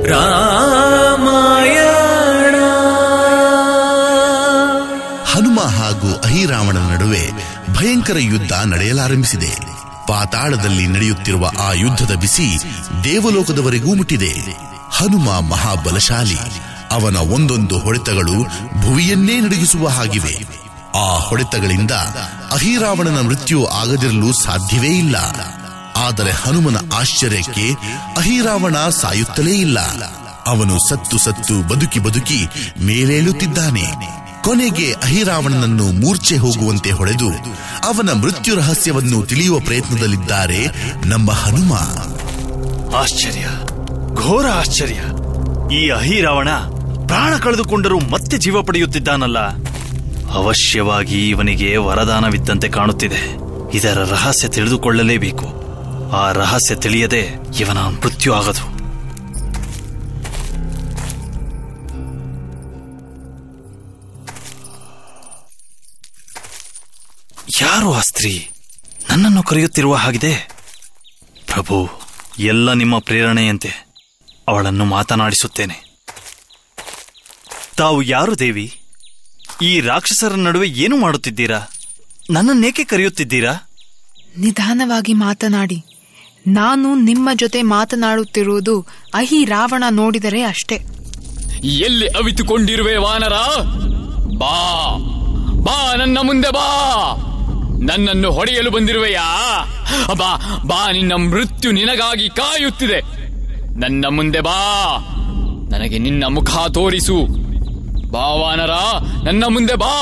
ರಾಮಾಯಣ ಹನುಮ ಹಾಗೂ ಅಹಿರಾವಣನ ನಡುವೆ ಭಯಂಕರ ಯುದ್ಧ ನಡೆಯಲಾರಂಭಿಸಿದೆ ಪಾತಾಳದಲ್ಲಿ ನಡೆಯುತ್ತಿರುವ ಆ ಯುದ್ಧದ ಬಿಸಿ ದೇವಲೋಕದವರೆಗೂ ಮುಟ್ಟಿದೆ ಹನುಮ ಮಹಾಬಲಶಾಲಿ ಅವನ ಒಂದೊಂದು ಹೊಡೆತಗಳು ಭುವಿಯನ್ನೇ ನಡುಗಿಸುವ ಹಾಗಿವೆ ಆ ಹೊಡೆತಗಳಿಂದ ಅಹಿರಾವಣನ ಮೃತ್ಯು ಆಗದಿರಲು ಸಾಧ್ಯವೇ ಇಲ್ಲ ಆದರೆ ಹನುಮನ ಆಶ್ಚರ್ಯಕ್ಕೆ ಅಹಿರಾವಣ ಸಾಯುತ್ತಲೇ ಇಲ್ಲ ಅವನು ಸತ್ತು ಸತ್ತು ಬದುಕಿ ಬದುಕಿ ಮೇಲೇಳುತ್ತಿದ್ದಾನೆ ಕೊನೆಗೆ ಅಹಿರಾವಣನನ್ನು ಮೂರ್ಛೆ ಹೋಗುವಂತೆ ಹೊಡೆದು ಅವನ ಮೃತ್ಯು ರಹಸ್ಯವನ್ನು ತಿಳಿಯುವ ಪ್ರಯತ್ನದಲ್ಲಿದ್ದಾರೆ ನಮ್ಮ ಹನುಮ ಆಶ್ಚರ್ಯ ಘೋರ ಆಶ್ಚರ್ಯ ಈ ಅಹಿರಾವಣ ಪ್ರಾಣ ಕಳೆದುಕೊಂಡರೂ ಮತ್ತೆ ಜೀವ ಪಡೆಯುತ್ತಿದ್ದಾನಲ್ಲ ಅವಶ್ಯವಾಗಿ ಇವನಿಗೆ ವರದಾನವಿದ್ದಂತೆ ಕಾಣುತ್ತಿದೆ ಇದರ ರಹಸ್ಯ ತಿಳಿದುಕೊಳ್ಳಲೇಬೇಕು ಆ ರಹಸ್ಯ ತಿಳಿಯದೆ ಇವನ ಮೃತ್ಯು ಆಗದು ಯಾರು ಆ ಸ್ತ್ರೀ ನನ್ನನ್ನು ಕರೆಯುತ್ತಿರುವ ಹಾಗಿದೆ ಪ್ರಭು ಎಲ್ಲ ನಿಮ್ಮ ಪ್ರೇರಣೆಯಂತೆ ಅವಳನ್ನು ಮಾತನಾಡಿಸುತ್ತೇನೆ ತಾವು ಯಾರು ದೇವಿ ಈ ರಾಕ್ಷಸರ ನಡುವೆ ಏನು ಮಾಡುತ್ತಿದ್ದೀರಾ ನನ್ನನ್ನೇಕೆ ಕರೆಯುತ್ತಿದ್ದೀರಾ ನಿಧಾನವಾಗಿ ಮಾತನಾಡಿ ನಾನು ನಿಮ್ಮ ಜೊತೆ ಮಾತನಾಡುತ್ತಿರುವುದು ಅಹಿ ರಾವಣ ನೋಡಿದರೆ ಅಷ್ಟೇ ಎಲ್ಲಿ ಅವಿತುಕೊಂಡಿರುವೆ ವಾನರ ಬಾ ಬಾ ನನ್ನ ಮುಂದೆ ಬಾ ನನ್ನನ್ನು ಹೊಡೆಯಲು ಬಂದಿರುವೆಯಾ ಬಾ ಬಾ ನಿನ್ನ ಮೃತ್ಯು ನಿನಗಾಗಿ ಕಾಯುತ್ತಿದೆ ನನ್ನ ಮುಂದೆ ಬಾ ನನಗೆ ನಿನ್ನ ಮುಖ ತೋರಿಸು ಬಾ ವಾನರ ನನ್ನ ಮುಂದೆ ಬಾ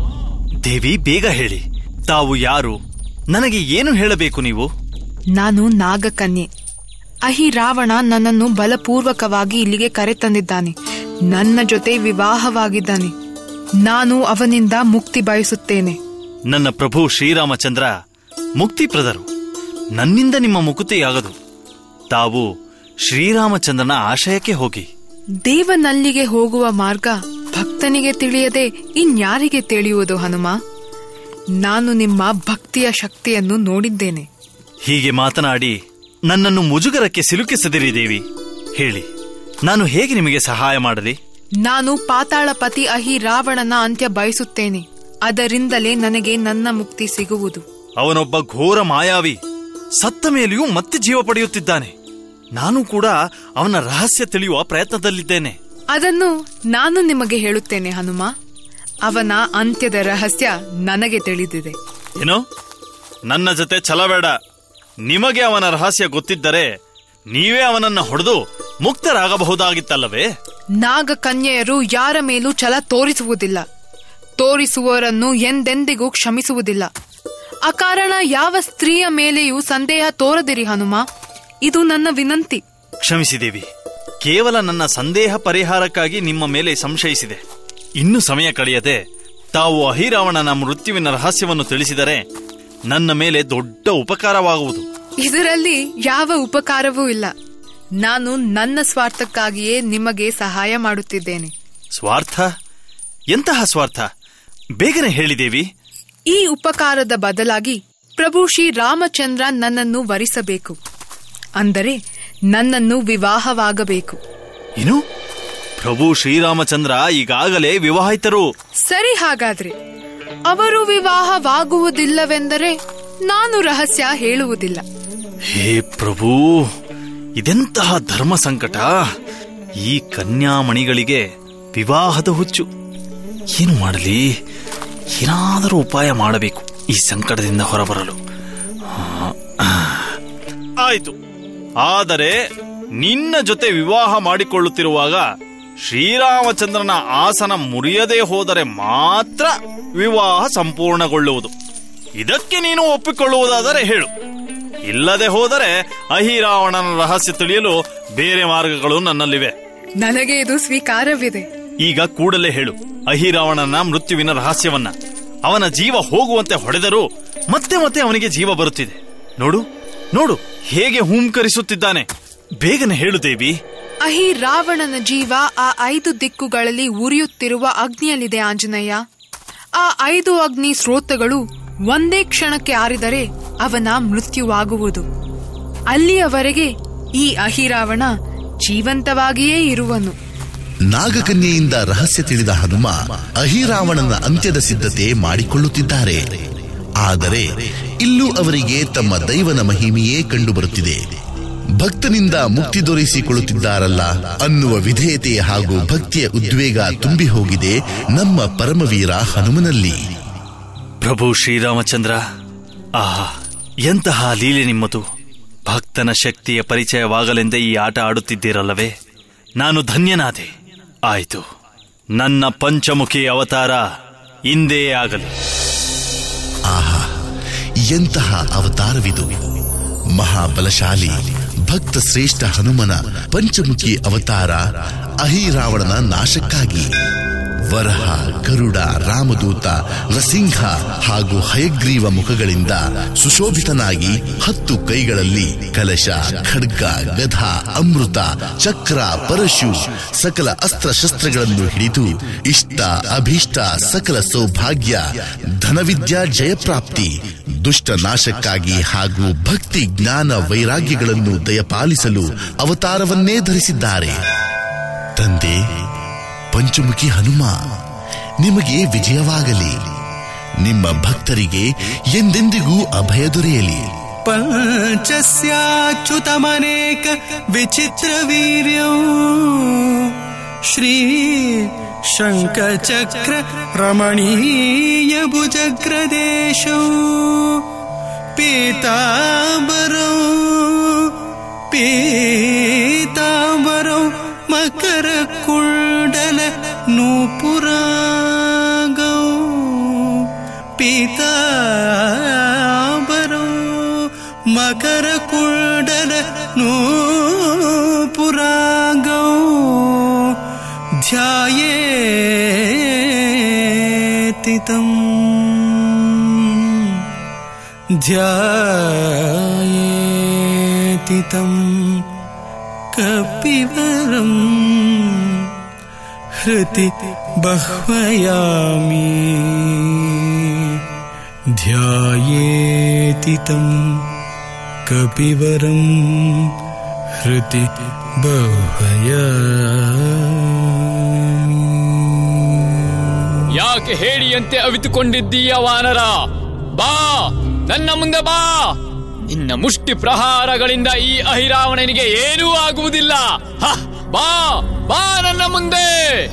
ದೇವಿ ಬೇಗ ಹೇಳಿ ತಾವು ಯಾರು ನನಗೆ ಏನು ಹೇಳಬೇಕು ನೀವು ನಾನು ನಾಗಕನ್ಯೆ ಅಹಿ ರಾವಣ ನನ್ನನ್ನು ಬಲಪೂರ್ವಕವಾಗಿ ಇಲ್ಲಿಗೆ ಕರೆತಂದಿದ್ದಾನೆ ನನ್ನ ಜೊತೆ ವಿವಾಹವಾಗಿದ್ದಾನೆ ನಾನು ಅವನಿಂದ ಮುಕ್ತಿ ಬಯಸುತ್ತೇನೆ ನನ್ನ ಪ್ರಭು ಶ್ರೀರಾಮಚಂದ್ರ ಮುಕ್ತಿಪ್ರದರು ನನ್ನಿಂದ ನಿಮ್ಮ ಮುಕುತಿಯಾಗದು ತಾವು ಶ್ರೀರಾಮಚಂದ್ರನ ಆಶಯಕ್ಕೆ ಹೋಗಿ ದೇವನಲ್ಲಿಗೆ ಹೋಗುವ ಮಾರ್ಗ ಭಕ್ತನಿಗೆ ತಿಳಿಯದೆ ಇನ್ಯಾರಿಗೆ ತಿಳಿಯುವುದು ಹನುಮ ನಾನು ನಿಮ್ಮ ಭಕ್ತಿಯ ಶಕ್ತಿಯನ್ನು ನೋಡಿದ್ದೇನೆ ಹೀಗೆ ಮಾತನಾಡಿ ನನ್ನನ್ನು ಮುಜುಗರಕ್ಕೆ ಸಿಲುಕಿಸದಿರಿ ದೇವಿ ಹೇಳಿ ನಾನು ಹೇಗೆ ನಿಮಗೆ ಸಹಾಯ ಮಾಡಲಿ ನಾನು ಪಾತಾಳಪತಿ ಅಹಿ ರಾವಣನ ಅಂತ್ಯ ಬಯಸುತ್ತೇನೆ ಅದರಿಂದಲೇ ನನಗೆ ನನ್ನ ಮುಕ್ತಿ ಸಿಗುವುದು ಅವನೊಬ್ಬ ಘೋರ ಮಾಯಾವಿ ಸತ್ತ ಮೇಲೆಯೂ ಮತ್ತೆ ಜೀವ ಪಡೆಯುತ್ತಿದ್ದಾನೆ ನಾನು ಕೂಡ ಅವನ ರಹಸ್ಯ ತಿಳಿಯುವ ಪ್ರಯತ್ನದಲ್ಲಿದ್ದೇನೆ ಅದನ್ನು ನಾನು ನಿಮಗೆ ಹೇಳುತ್ತೇನೆ ಹನುಮ ಅವನ ಅಂತ್ಯದ ರಹಸ್ಯ ನನಗೆ ತಿಳಿದಿದೆ ಏನು ನನ್ನ ಜೊತೆ ಛಲಬೇಡ ನಿಮಗೆ ಅವನ ರಹಸ್ಯ ಗೊತ್ತಿದ್ದರೆ ನೀವೇ ಅವನನ್ನ ಹೊಡೆದು ಮುಕ್ತರಾಗಬಹುದಾಗಿತ್ತಲ್ಲವೇ ನಾಗಕನ್ಯೆಯರು ಯಾರ ಮೇಲೂ ಛಲ ತೋರಿಸುವುದಿಲ್ಲ ತೋರಿಸುವವರನ್ನು ಎಂದೆಂದಿಗೂ ಕ್ಷಮಿಸುವುದಿಲ್ಲ ಅಕಾರಣ ಯಾವ ಸ್ತ್ರೀಯ ಮೇಲೆಯೂ ಸಂದೇಹ ತೋರದಿರಿ ಹನುಮ ಇದು ನನ್ನ ವಿನಂತಿ ಕ್ಷಮಿಸಿದೇವಿ ಕೇವಲ ನನ್ನ ಸಂದೇಹ ಪರಿಹಾರಕ್ಕಾಗಿ ನಿಮ್ಮ ಮೇಲೆ ಸಂಶಯಿಸಿದೆ ಇನ್ನು ಸಮಯ ಕಳೆಯದೆ ತಾವು ಅಹಿರಾವಣನ ಮೃತ್ಯುವಿನ ರಹಸ್ಯವನ್ನು ತಿಳಿಸಿದರೆ ನನ್ನ ಮೇಲೆ ದೊಡ್ಡ ಉಪಕಾರವಾಗುವುದು ಇದರಲ್ಲಿ ಯಾವ ಉಪಕಾರವೂ ಇಲ್ಲ ನಾನು ನನ್ನ ಸ್ವಾರ್ಥಕ್ಕಾಗಿಯೇ ನಿಮಗೆ ಸಹಾಯ ಮಾಡುತ್ತಿದ್ದೇನೆ ಸ್ವಾರ್ಥ ಎಂತಹ ಸ್ವಾರ್ಥ ಬೇಗನೆ ಹೇಳಿದೇವಿ ಈ ಉಪಕಾರದ ಬದಲಾಗಿ ಪ್ರಭು ಶ್ರೀ ರಾಮಚಂದ್ರ ನನ್ನನ್ನು ವರಿಸಬೇಕು ಅಂದರೆ ನನ್ನನ್ನು ವಿವಾಹವಾಗಬೇಕು ಏನು ಪ್ರಭು ಶ್ರೀರಾಮಚಂದ್ರ ಈಗಾಗಲೇ ವಿವಾಹಿತರು ಸರಿ ಹಾಗಾದ್ರೆ ಅವರು ವಿವಾಹವಾಗುವುದಿಲ್ಲವೆಂದರೆ ನಾನು ರಹಸ್ಯ ಹೇಳುವುದಿಲ್ಲ ಹೇ ಪ್ರಭು ಇದೆಂತಹ ಧರ್ಮ ಸಂಕಟ ಈ ಕನ್ಯಾಮಣಿಗಳಿಗೆ ವಿವಾಹದ ಹುಚ್ಚು ಏನು ಮಾಡಲಿ ಏನಾದರೂ ಉಪಾಯ ಮಾಡಬೇಕು ಈ ಸಂಕಟದಿಂದ ಹೊರಬರಲು ಆ, ಆಯಿತು ಆದರೆ ನಿನ್ನ ಜೊತೆ ವಿವಾಹ ಮಾಡಿಕೊಳ್ಳುತ್ತಿರುವಾಗ ಶ್ರೀರಾಮಚಂದ್ರನ ಆಸನ ಮುರಿಯದೇ ಹೋದರೆ ಮಾತ್ರ ವಿವಾಹ ಸಂಪೂರ್ಣಗೊಳ್ಳುವುದು ಇದಕ್ಕೆ ನೀನು ಒಪ್ಪಿಕೊಳ್ಳುವುದಾದರೆ ಹೇಳು ಇಲ್ಲದೆ ಹೋದರೆ ಅಹಿರಾವಣನ ರಹಸ್ಯ ತಿಳಿಯಲು ಬೇರೆ ಮಾರ್ಗಗಳು ನನ್ನಲ್ಲಿವೆ ನನಗೆ ಇದು ಸ್ವೀಕಾರವಿದೆ ಈಗ ಕೂಡಲೇ ಹೇಳು ಅಹಿರಾವಣನ ಮೃತ್ಯುವಿನ ರಹಸ್ಯವನ್ನ ಅವನ ಜೀವ ಹೋಗುವಂತೆ ಹೊಡೆದರೂ ಮತ್ತೆ ಮತ್ತೆ ಅವನಿಗೆ ಜೀವ ಬರುತ್ತಿದೆ ನೋಡು ನೋಡು ಹೇಗೆ ಹೂಂಕರಿಸುತ್ತಿದ್ದಾನೆ ಬೇಗನೆ ಹೇಳು ದೇವಿ ಅಹಿ ರಾವಣನ ಜೀವ ಆ ಐದು ದಿಕ್ಕುಗಳಲ್ಲಿ ಉರಿಯುತ್ತಿರುವ ಅಗ್ನಿಯಲ್ಲಿದೆ ಆಂಜನೇಯ ಆ ಐದು ಅಗ್ನಿ ಸ್ರೋತಗಳು ಒಂದೇ ಕ್ಷಣಕ್ಕೆ ಆರಿದರೆ ಅವನ ಮೃತ್ಯುವಾಗುವುದು ಅಲ್ಲಿಯವರೆಗೆ ಈ ಅಹಿರಾವಣ ಜೀವಂತವಾಗಿಯೇ ಇರುವನು ನಾಗಕನ್ಯೆಯಿಂದ ರಹಸ್ಯ ತಿಳಿದ ಹನುಮ ಅಹಿರಾವಣನ ಅಂತ್ಯದ ಸಿದ್ಧತೆ ಮಾಡಿಕೊಳ್ಳುತ್ತಿದ್ದಾರೆ ಆದರೆ ಇಲ್ಲೂ ಅವರಿಗೆ ತಮ್ಮ ದೈವನ ಮಹಿಮೆಯೇ ಕಂಡುಬರುತ್ತಿದೆ ಭಕ್ತನಿಂದ ಮುಕ್ತಿ ದೊರೆಸಿಕೊಳ್ಳುತ್ತಿದ್ದಾರಲ್ಲ ಅನ್ನುವ ವಿಧೇಯತೆ ಹಾಗೂ ಭಕ್ತಿಯ ಉದ್ವೇಗ ತುಂಬಿ ಹೋಗಿದೆ ನಮ್ಮ ಪರಮವೀರ ಹನುಮನಲ್ಲಿ ಪ್ರಭು ಶ್ರೀರಾಮಚಂದ್ರ ಆಹಾ ಎಂತಹ ಲೀಲೆ ನಿಮ್ಮದು ಭಕ್ತನ ಶಕ್ತಿಯ ಪರಿಚಯವಾಗಲೆಂದೇ ಈ ಆಟ ಆಡುತ್ತಿದ್ದೀರಲ್ಲವೇ ನಾನು ಧನ್ಯನಾದೆ ಆಯಿತು ನನ್ನ ಪಂಚಮುಖಿ ಅವತಾರ ಇಂದೇ ಆಗಲಿ ಆಹಾ ಎಂತಹ ಅವತಾರವಿದು ಮಹಾಬಲಶಾಲಿ ಭಕ್ತ ಶ್ರೇಷ್ಠ ಹನುಮನ ಪಂಚಮುಖಿ ಅವತಾರ ಅಹಿರಾವಣನ ನಾಶಕ್ಕಾಗಿ ವರಹ ಗರುಡ ರಾಮದೂತ ನರಸಿಂಹ ಹಾಗೂ ಹಯಗ್ರೀವ ಮುಖಗಳಿಂದ ಸುಶೋಭಿತನಾಗಿ ಹತ್ತು ಕೈಗಳಲ್ಲಿ ಕಲಶ ಖಡ್ಗ ಗಧ ಅಮೃತ ಚಕ್ರ ಪರಶು ಸಕಲ ಅಸ್ತ್ರ ಶಸ್ತ್ರಗಳನ್ನು ಹಿಡಿದು ಇಷ್ಟ ಅಭೀಷ್ಟ ಸಕಲ ಸೌಭಾಗ್ಯ ಧನವಿದ್ಯಾ ಜಯಪ್ರಾಪ್ತಿ ದುಷ್ಟ ನಾಶಕ್ಕಾಗಿ ಹಾಗೂ ಭಕ್ತಿ ಜ್ಞಾನ ವೈರಾಗ್ಯಗಳನ್ನು ದಯಪಾಲಿಸಲು ಅವತಾರವನ್ನೇ ಧರಿಸಿದ್ದಾರೆ ತಂದೆ ಪಂಚಮುಖಿ ಹನುಮ ನಿಮಗೆ ವಿಜಯವಾಗಲಿ ನಿಮ್ಮ ಭಕ್ತರಿಗೆ ಎಂದೆಂದಿಗೂ ಅಭಯ ದೊರೆಯಲಿ पञ्चस्याच्युतमनेक विचित्रवीर्यौ श्री शङ्खचक्र रमणीय भुजग्रदेशौ पीताम्बरौ पीताम्बरौ मकरकुण्डल नूपुरागौ पीताम्बरौ मकरकुण्डल नूपुरागौ ध्यायेति तम् ध्यायेति तम् कपिवरम् हृति बह्वयामि ध्यायेति तम् कपिवरम् हृति बह्वयामि ಯಾಕೆ ಹೇಳಿಯಂತೆ ಅವಿತುಕೊಂಡಿದ್ದೀಯ ವಾನರ ಬಾ ನನ್ನ ಮುಂದೆ ಬಾ ನಿನ್ನ ಮುಷ್ಟಿ ಪ್ರಹಾರಗಳಿಂದ ಈ ಅಹಿರಾವಣನಿಗೆ ಏನೂ ಆಗುವುದಿಲ್ಲ ಹ, ಬಾ ಬಾ ನನ್ನ ಮುಂದೆ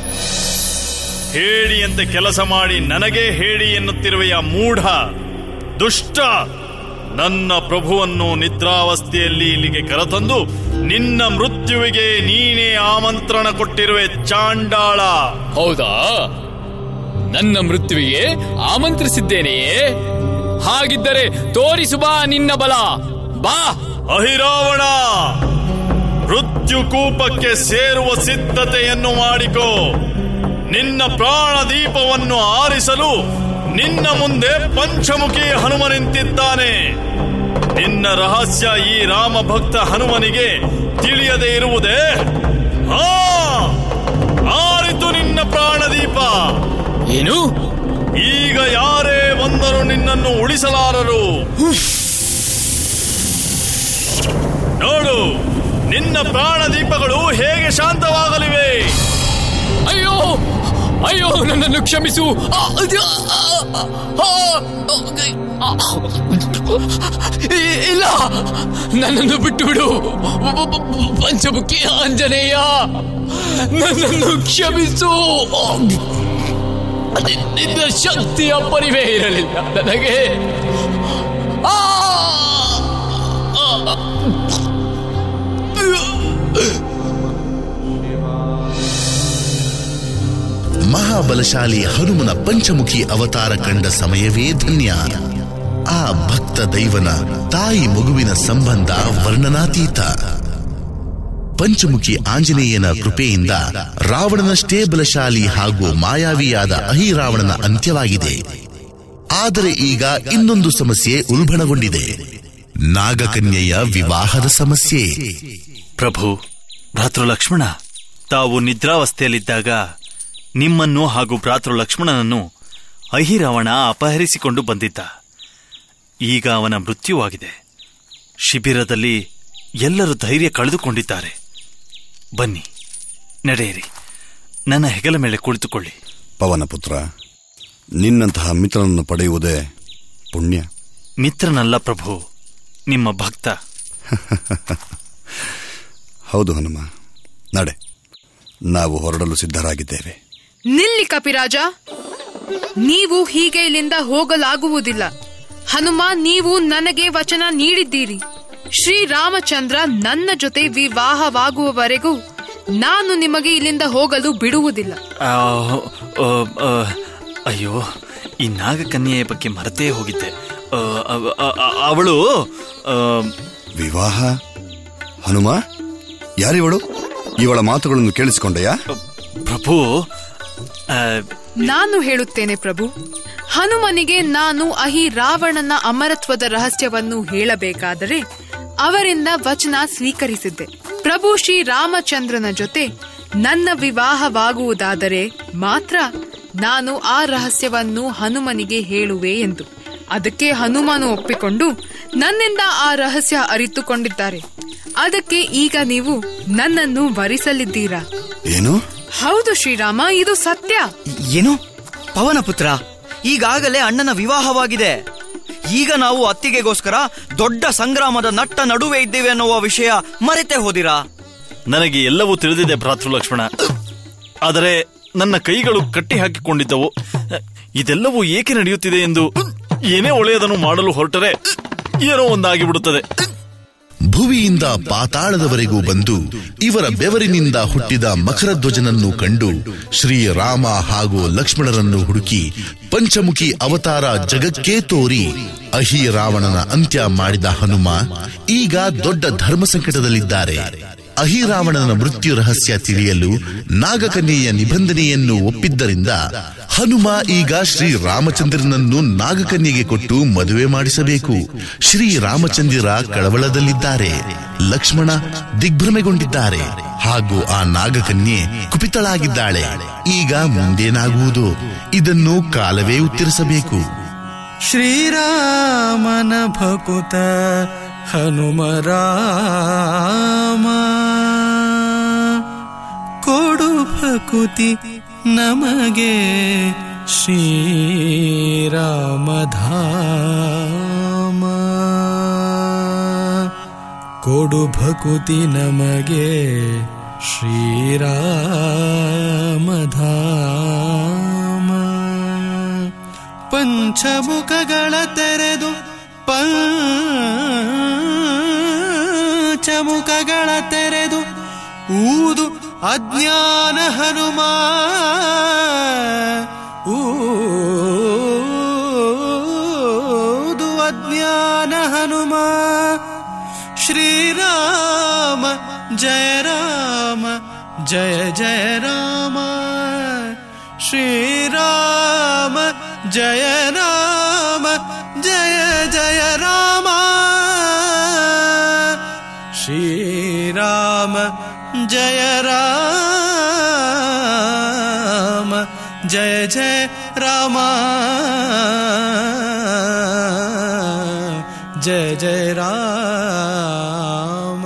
ಹೇಳಿಯಂತೆ ಕೆಲಸ ಮಾಡಿ ನನಗೆ ಹೇಳಿ ಎನ್ನುತ್ತಿರುವೆಯ ಮೂಢ ದುಷ್ಟ ನನ್ನ ಪ್ರಭುವನ್ನು ನಿದ್ರಾವಸ್ಥೆಯಲ್ಲಿ ಇಲ್ಲಿಗೆ ಕರೆತಂದು ನಿನ್ನ ಮೃತ್ಯುವಿಗೆ ನೀನೇ ಆಮಂತ್ರಣ ಕೊಟ್ಟಿರುವೆ ಚಾಂಡಾಳ ಹೌದಾ ನನ್ನ ಮೃತ್ಯುವಿಗೆ ಆಮಂತ್ರಿಸಿದ್ದೇನೆಯೇ ಹಾಗಿದ್ದರೆ ತೋರಿಸು ಬಾ ನಿನ್ನ ಬಲ ಬಾ ಅಹಿರಾವಣ ಮೃತ್ಯು ಕೂಪಕ್ಕೆ ಸೇರುವ ಸಿದ್ಧತೆಯನ್ನು ಮಾಡಿಕೋ ನಿನ್ನ ಪ್ರಾಣ ದೀಪವನ್ನು ಆರಿಸಲು ನಿನ್ನ ಮುಂದೆ ಪಂಚಮುಖಿ ಹನುಮ ನಿಂತಿದ್ದಾನೆ ನಿನ್ನ ರಹಸ್ಯ ಈ ರಾಮ ಭಕ್ತ ಹನುಮನಿಗೆ ತಿಳಿಯದೆ ಇರುವುದೇ ಹಾ ಆರಿತು ನಿನ್ನ ಪ್ರಾಣದೀಪ ಏನು ಈಗ ಯಾರೇ ಬಂದರೂ ನಿನ್ನನ್ನು ಉಳಿಸಲಾರರು ನೋಡು ನಿನ್ನ ಪ್ರಾಣದೀಪಗಳು ಹೇಗೆ ಶಾಂತವಾಗಲಿವೆ ಅಯ್ಯೋ ಅಯ್ಯೋ ನನ್ನನ್ನು ಕ್ಷಮಿಸು ಆ, ಅದು, ಆ, ಆ, ಆ, ಇ- ಇಲ್ಲ ನನ್ನನ್ನು ಬಿಟ್ಟು ಬಿಡು ಪಂಚಮುಖಿ ಆಂಜನೇಯ ನನ್ನನ್ನು ಕ್ಷಮಿಸು ನಿ- ನಿನ್ನ ಶಕ್ತಿಯ ಪರಿವೇ ಇರಲಿಲ್ಲ ನನಗೆ ಆ! ಆ! ಮಹಾಬಲಶಾಲಿ ಹನುಮನ ಪಂಚಮುಖಿ ಅವತಾರ ಕಂಡ ಸಮಯವೇ ಧನ್ಯ ಆ ಭಕ್ತ ದೈವನ ತಾಯಿ ಮಗುವಿನ ಸಂಬಂಧ ವರ್ಣನಾತೀತ ಪಂಚಮುಖಿ ಆಂಜನೇಯನ ಕೃಪೆಯಿಂದ ರಾವಣನಷ್ಟೇ ಬಲಶಾಲಿ ಹಾಗೂ ಮಾಯಾವಿಯಾದ ಅಹಿರಾವಣನ ಅಂತ್ಯವಾಗಿದೆ ಆದರೆ ಈಗ ಇನ್ನೊಂದು ಸಮಸ್ಯೆ ಉಲ್ಬಣಗೊಂಡಿದೆ ನಾಗಕನ್ಯೆಯ ವಿವಾಹದ ಸಮಸ್ಯೆ ಪ್ರಭು ಭ್ರಾತೃ ಲಕ್ಷ್ಮಣ ತಾವು ನಿದ್ರಾವಸ್ಥೆಯಲ್ಲಿದ್ದಾಗ ನಿಮ್ಮನ್ನು ಹಾಗೂ ಭ್ರಾತೃ ಲಕ್ಷ್ಮಣನನ್ನು ಅಹಿರಾವಣ ಅಪಹರಿಸಿಕೊಂಡು ಬಂದಿದ್ದ ಈಗ ಅವನ ಮೃತ್ಯುವಾಗಿದೆ ಶಿಬಿರದಲ್ಲಿ ಎಲ್ಲರೂ ಧೈರ್ಯ ಕಳೆದುಕೊಂಡಿದ್ದಾರೆ ಬನ್ನಿ ನಡೆಯಿರಿ ನನ್ನ ಹೆಗಲ ಮೇಲೆ ಕುಳಿತುಕೊಳ್ಳಿ ಪವನ ಪುತ್ರ ನಿನ್ನಂತಹ ಮಿತ್ರನನ್ನು ಪಡೆಯುವುದೇ ಪುಣ್ಯ ಮಿತ್ರನಲ್ಲ ಪ್ರಭು ನಿಮ್ಮ ಭಕ್ತ ಹೌದು ಹನುಮ ನಡೆ ನಾವು ಹೊರಡಲು ಸಿದ್ಧರಾಗಿದ್ದೇವೆ ನಿಲ್ಲಿ ಕಪಿರಾಜ ನೀವು ಹೀಗೆ ಇಲ್ಲಿಂದ ಹೋಗಲಾಗುವುದಿಲ್ಲ ಹನುಮ ನೀವು ನನಗೆ ವಚನ ನೀಡಿದ್ದೀರಿ ಶ್ರೀರಾಮಚಂದ್ರ ನನ್ನ ಜೊತೆ ವಿವಾಹವಾಗುವವರೆಗೂ ನಾನು ನಿಮಗೆ ಇಲ್ಲಿಂದ ಹೋಗಲು ಬಿಡುವುದಿಲ್ಲ ಆ, ಆ, ಆ, ಅಯ್ಯೋ ಈ ನಾಗಕನ್ಯೆಯ ಬಗ್ಗೆ ಮರೆತೇ ಹೋಗಿದ್ದೆ ಆ, ಅವ- ಅ- ಅ- ಅವಳು ಆ, ವಿವಾಹ ಹನುಮ ಯಾರಿವಳು ಇವಳ ಮಾತುಗಳನ್ನು ಕೇಳಿಸಿಕೊಂಡೆಯಾ ಪ್ರಭು ಆ, ನಾನು ಹೇಳುತ್ತೇನೆ ಪ್ರಭು ಹನುಮನಿಗೆ ನಾನು ಅಹಿ ರಾವಣನ ಅಮರತ್ವದ ರಹಸ್ಯವನ್ನು ಹೇಳಬೇಕಾದರೆ ಅವರಿಂದ ವಚನ ಸ್ವೀಕರಿಸಿದ್ದೆ ಪ್ರಭು ಶ್ರೀ ರಾಮಚಂದ್ರನ ಜೊತೆ ನನ್ನ ವಿವಾಹವಾಗುವುದಾದರೆ ಮಾತ್ರ ನಾನು ಆ ರಹಸ್ಯವನ್ನು ಹನುಮನಿಗೆ ಹೇಳುವೆ ಎಂದು ಅದಕ್ಕೆ ಹನುಮನು ಒಪ್ಪಿಕೊಂಡು ನನ್ನಿಂದ ಆ ರಹಸ್ಯ ಅರಿತುಕೊಂಡಿದ್ದಾರೆ ಅದಕ್ಕೆ ಈಗ ನೀವು ನನ್ನನ್ನು ವರಿಸಲಿದ್ದೀರಾ ಏನು ಹೌದು ಶ್ರೀರಾಮ ಇದು ಸತ್ಯ ಏನು ಪವನ ಪುತ್ರ ಈಗಾಗಲೇ ಅಣ್ಣನ ವಿವಾಹವಾಗಿದೆ ಈಗ ನಾವು ಅತ್ತಿಗೆಗೋಸ್ಕರ ದೊಡ್ಡ ಸಂಗ್ರಾಮದ ನಟ್ಟ ನಡುವೆ ಇದ್ದೇವೆ ಅನ್ನುವ ವಿಷಯ ಮರೆತೇ ಹೋದಿರಾ ನನಗೆ ಎಲ್ಲವೂ ತಿಳಿದಿದೆ ಭ್ರಾತೃ ಲಕ್ಷ್ಮಣ ಆದರೆ ನನ್ನ ಕೈಗಳು ಕಟ್ಟಿ ಹಾಕಿಕೊಂಡಿದ್ದವು ಇದೆಲ್ಲವೂ ಏಕೆ ನಡೆಯುತ್ತಿದೆ ಎಂದು ಏನೇ ಒಳ್ಳೆಯದನ್ನು ಮಾಡಲು ಹೊರಟರೆ ಏನೋ ಒಂದಾಗಿ ಬಿಡುತ್ತದೆ ಭುವಿಯಿಂದ ಪಾತಾಳದವರೆಗೂ ಬಂದು ಇವರ ಬೆವರಿನಿಂದ ಹುಟ್ಟಿದ ಮಕರಧ್ವಜನನ್ನು ಕಂಡು ಶ್ರೀರಾಮ ಹಾಗೂ ಲಕ್ಷ್ಮಣರನ್ನು ಹುಡುಕಿ ಪಂಚಮುಖಿ ಅವತಾರ ಜಗಕ್ಕೇ ತೋರಿ ಅಹಿ ರಾವಣನ ಅಂತ್ಯ ಮಾಡಿದ ಹನುಮ ಈಗ ದೊಡ್ಡ ಧರ್ಮ ಸಂಕಟದಲ್ಲಿದ್ದಾರೆ ಅಹಿರಾವಣನ ಮೃತ್ಯು ರಹಸ್ಯ ತಿಳಿಯಲು ನಾಗಕನ್ಯೆಯ ನಿಬಂಧನೆಯನ್ನು ಒಪ್ಪಿದ್ದರಿಂದ ಹನುಮ ಈಗ ಶ್ರೀ ರಾಮಚಂದ್ರನನ್ನು ನಾಗಕನ್ಯೆಗೆ ಕೊಟ್ಟು ಮದುವೆ ಮಾಡಿಸಬೇಕು ಶ್ರೀ ರಾಮಚಂದ್ರ ಕಳವಳದಲ್ಲಿದ್ದಾರೆ ಲಕ್ಷ್ಮಣ ದಿಗ್ಭ್ರಮೆಗೊಂಡಿದ್ದಾರೆ ಹಾಗೂ ಆ ನಾಗಕನ್ಯೆ ಕುಪಿತಳಾಗಿದ್ದಾಳೆ ಈಗ ಮುಂದೇನಾಗುವುದು ಇದನ್ನು ಕಾಲವೇ ಉತ್ತರಿಸಬೇಕು ಶ್ರೀರಾಮನ ಭಕುತ ಹನುಮ ರಾಮ ಕೊಡು ಭಕುತಿ ನಮಗೆ ಶ್ರೀರಾಮಧಾಮ ಕೊಡು ಭಕುತಿ ನಮಗೆ ಶ್ರೀರಾಮಧಾಮ ಪಂಚಮುಖಗಳ ತೆರೆದು ಪಂಚಮುಖಗಳ ತೆರೆದು ಊದು ಅಜ್ಞಾನ ಹನುಮ ಊದು ಅಜ್ಞಾನ ಹನುಮ ಶ್ರೀರಾಮ ಜಯ ರಾಮ ಜಯ ಜಯ ರಾಮ ಶ್ರೀರಾಮ ಜಯ ರಾಮ ಜಯ ಜಯ ರಾಮ ಶ್ರೀರಾಮ ಜಯ ರಾಮ ಜಯ ಜಯ ರಾಮ ಜಯ ಜಯ ರಾಮ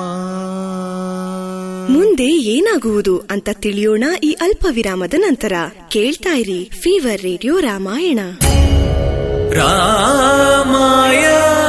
ಮುಂದೆ ಏನಾಗುವುದು ಅಂತ ತಿಳಿಯೋಣ ಈ ಅಲ್ಪ ವಿರಾಮದ ನಂತರ ಕೇಳ್ತಾ ಇರಿ ಫೀವರ್ ರೇಡಿಯೋ ರಾಮಾಯಣ ರಾಮಾಯ